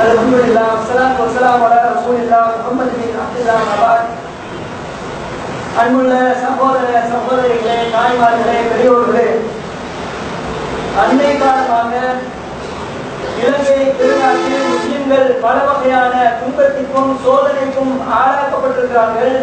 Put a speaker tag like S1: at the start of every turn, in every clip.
S1: الحمد لله والصلاة والسلام على رسول الله محمد بن عبد الله அபாத் அன்புள்ள சகோதர சகோதரிகளே தாய்மார்களே பெரியோர்களே அன்னை காலமாக இலங்கை திருநாட்டில் முஸ்லிம்கள் பல வகையான துன்பத்திற்கும் சோதனைக்கும் ஆளாக்கப்பட்டிருக்கிறார்கள்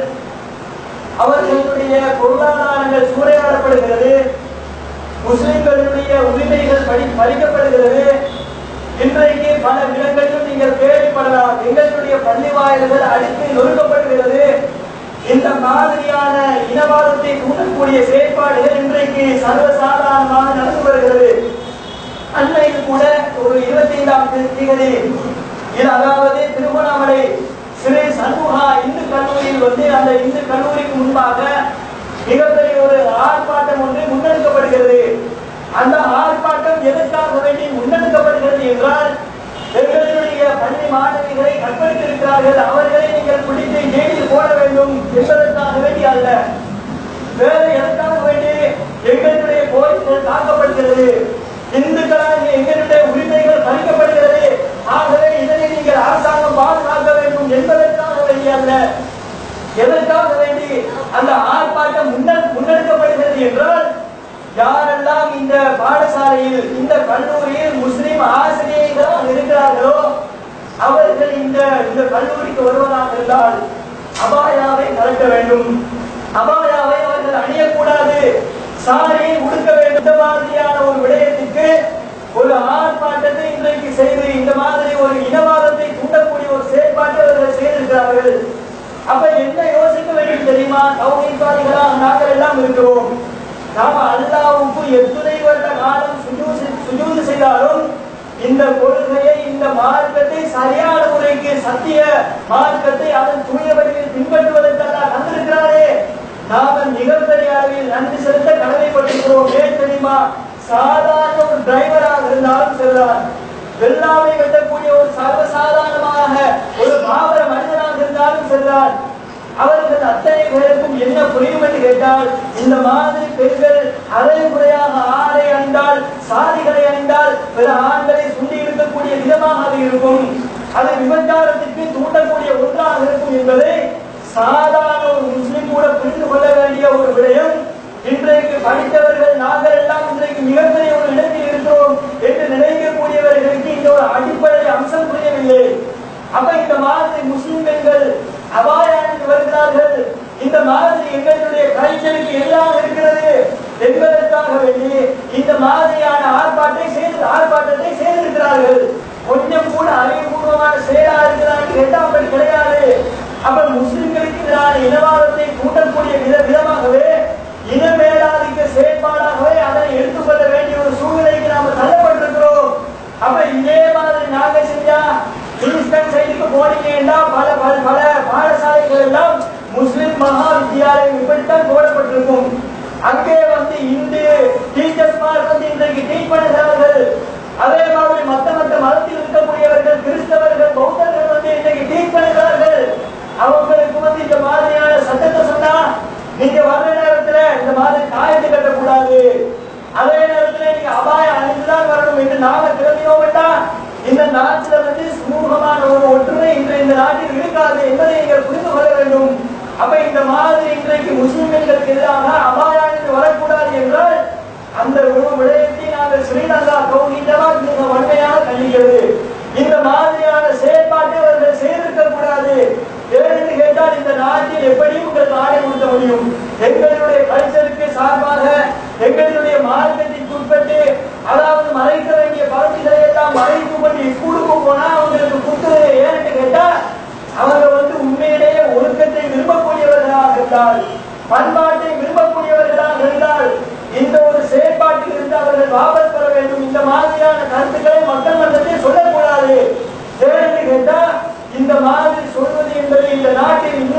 S1: அவர்களுடைய பொருளாதாரங்கள் சூறையாடப்படுகிறது முஸ்லிம்களுடைய உரிமைகள் பறி பறிக்கப்படுகிறது இன்றைக்கு பல இடங்களிலும் நீங்கள் கேள்விப்படலாம் எங்களுடைய பள்ளி வாயில்கள் அடித்து நொறுக்கப்படுகிறது இந்த மாதிரியான இனவாதத்தை தூண்டக்கூடிய செயற்பாடுகள் இன்றைக்கு சர்வசாதாரணமாக நடந்து வருகிறது அன்னைக்கு கூட ஒரு இருபத்தி ஐந்தாம் தேதி இது அதாவது திருவண்ணாமலை ஸ்ரீ சண்முகா இந்து கல்லூரியில் வந்து அந்த இந்து கல்லூரிக்கு முன்பாக மிகப்பெரிய ஒரு ஆர்ப்பாட்டம் ஒன்று முன்னெடுக்கப்படுகிறது அந்த ஆர்ப்பாட்டம் எதற்காக வேண்டி முன்னெடுக்கப்படுகிறது என்றால் எங்களுடைய பள்ளி மாணவிகளை கற்பழித்திருக்கிறார்கள் அவர்களை நீங்கள் பிடித்து ஜெயிலில் போட வேண்டும் என்பதற்காக வேண்டி அல்ல வேறு எதற்காக வேண்டி எங்களுடைய கோயில்கள் தாக்கப்படுகிறது இந்துக்களால் எங்களுடைய உரிமைகள் பறிக்கப்படுகிறது ஆகவே இதனை நீங்கள் அரசாங்கம் பாதுகாக்க வேண்டும் என்பதற்காக வேண்டி அல்ல எதற்காக வேண்டி அந்த ஆர்ப்பாட்டம் முன்ன- முன்னெடுக்கப்படுகிறது என்றால் யாரெல்லாம் இந்த பாடசாலையில் இந்த கல்லூரியில் முஸ்லிம் ஆசிரியர்களாக இருக்கிறார்களோ அவர்கள் இந்த இந்த கல்லூரிக்கு வருவதாக இருந்தால் அபாயாவை கலக்க வேண்டும் அபாயாவை அவர்கள் அணியக்கூடாது சாரியை உடுக்க வேண்டும் இந்த மாதிரியான ஒரு விடயத்துக்கு ஒரு ஆர்ப்பாட்டத்தை இன்றைக்கு செய்து இந்த மாதிரி ஒரு இனவாதத்தை தூண்டக்கூடிய ஒரு செயற்பாட்டை அவர்கள் செய்திருக்கிறார்கள் அப்ப என்ன யோசிக்க வேண்டும் தெரியுமா தௌஹீத்வாதிகளாக நாங்கள் எல்லாம் இருக்கிறோம் நாம அல்லாவுக்கு எத்துணை வருட காலம் சுஜூது சுஜூது செய்தாலும் இந்த கொள்கையை இந்த மார்க்கத்தை சரியான முறைக்கு சத்திய மார்க்கத்தை அதன் தூய வழியில் பின்பற்றுவதற்கெல்லாம் தந்திருக்கிறாரே நாம மிகப்பெரிய அளவில் நன்றி செலுத்த கடமைப்பட்டிருக்கிறோம் ஏன் தெரியுமா சாதாரண ஒரு டிரைவராக இருந்தாலும் சரிதான் வெள்ளாமை வெட்டக்கூடிய ஒரு சர்வசாதாரணமாக ஒரு மாபெர மனிதனாக இருந்தாலும் சரிதான் அவர்கள் அத்தனை பேருக்கும் என்ன புரியும் என்று கேட்டால் இந்த மாதிரி பெண்கள் அரைகுறையாக ஆடை அணிந்தால் சாதிகளை அணிந்தால் பிற ஆண்களை சுண்டி இருக்கக்கூடிய விதமாக அது இருக்கும் அது விபச்சாரத்திற்கு தூண்டக்கூடிய ஒன்றாக இருக்கும் என்பதை சாதாரண ஒரு முஸ்லிம் கூட புரிந்து கொள்ள வேண்டிய ஒரு விடயம் இன்றைக்கு படித்தவர்கள் நாங்கள் எல்லாம் இன்றைக்கு மிகப்பெரிய ஒரு இடத்தில் இருக்கிறோம் என்று நினைக்கக்கூடியவர்களுக்கு இந்த ஒரு அடிப்படை அம்சம் புரியவில்லை அப்ப இந்த மாதிரி முஸ்லிம் பெண்கள் அபாயாనికి வருகிறார்கள் இந்த மாதிரி எங்களுடைய கல்ச்சருக்கு எல்லாம் இருக்கிறது என்பதற்காக வேண்டி இந்த மாதிரியான ஆர்ப்பாட்டை செய்து ஆர்ப்பாட்டத்தை செய்திருக்கிறார்கள் கொஞ்சம் கூட அறிவுபூர்வமான செயலா இருக்கிறார்கள் கேட்டால் அப்படி கிடையாது அப்ப முஸ்லிம்களுக்கு எதிரான இனவாதத்தை தூண்டக்கூடிய வித விதமாகவே இன மேலாதிக்க செயற்பாடாகவே அதனை எடுத்துக்கொள்ள வேண்டிய ஒரு சூழ்நிலைக்கு நாம தள்ளப்பட்டிருக்கிறோம் அப்ப இதே மாதிரி நாங்க செஞ்சா கிறிஸ்தன் சைடுக்கு போனீங்கன்னா பல பல பல பாடசாலைகள் எல்லாம் முஸ்லிம் மகா வித்தியாலயம் இப்படித்தான் போடப்பட்டிருக்கும் அங்கே வந்து இந்து டீச்சர்ஸ் வந்து இன்றைக்கு டீச் பண்ணுகிறார்கள் அதே மாதிரி மத்த மத்த மதத்தில் இருக்கக்கூடியவர்கள் கிறிஸ்தவர்கள் பௌத்தர்கள் வந்து இன்றைக்கு டீச் பண்ணுகிறார்கள் அவங்களுக்கு வந்து இந்த மாதிரியான சட்டத்தை சொன்னா நீங்க வர்ற நேரத்துல இந்த மாதிரி காயத்தை கட்டக்கூடாது அதே நேரத்துல நீங்க அபாயம் அணிந்துதான் வரணும் என்று நாம திறமையோவிட்டா இந்த நாட்டில வந்து சுமூகமான ஒரு ஒற்றுமை இன்று இந்த நாட்டில் இருக்காது என்பதை நீங்கள் புரிந்து கொள்ள வேண்டும் அப்ப இந்த மாதிரி இன்றைக்கு முஸ்லிம்களுக்கு எதிராக அபாயம் வரக்கூடாது என்றால் அந்த ஒரு விடயத்தை நாங்கள் ஸ்ரீலங்கா கௌரீதமா மிக வன்மையாக கண்டிக்கிறது இந்த மாதிரியான செயற்பாட்டை அவர்கள் செய்திருக்க கூடாது ஏன்னு கேட்டால் இந்த நாட்டில் எப்படியும் உங்கள் நாடை கொடுக்க முடியும் எங்களுடைய கல்ச்சருக்கு சார்பாக எங்களுடைய மார்க்கத்திற்கு உட்பட்டு அதாவது மறைக்க வேண்டிய பகுதிகளை எல்லாம் மறைத்து கொண்டு ஸ்கூலுக்கு போனா அவங்களுக்கு குத்துறது ஏன்னு கேட்டா அவங்க வந்து உண்மையிலேயே ஒழுக்கத்தை விரும்பக்கூடியவர்களாக இருந்தால் பண்பாட்டை விரும்பக்கூடியவர்களாக இருந்தால் இந்த ஒரு செயற்பாட்டில் இருந்து அவர்கள் வாபஸ் பெற வேண்டும் இந்த மாதிரியான கருத்துக்களை மக்கள் மன்றத்தில் சொல்லக்கூடாது ஏன்னு கேட்டா இந்த மாதிரி சொல்வது என்பது இந்த நாட்டில்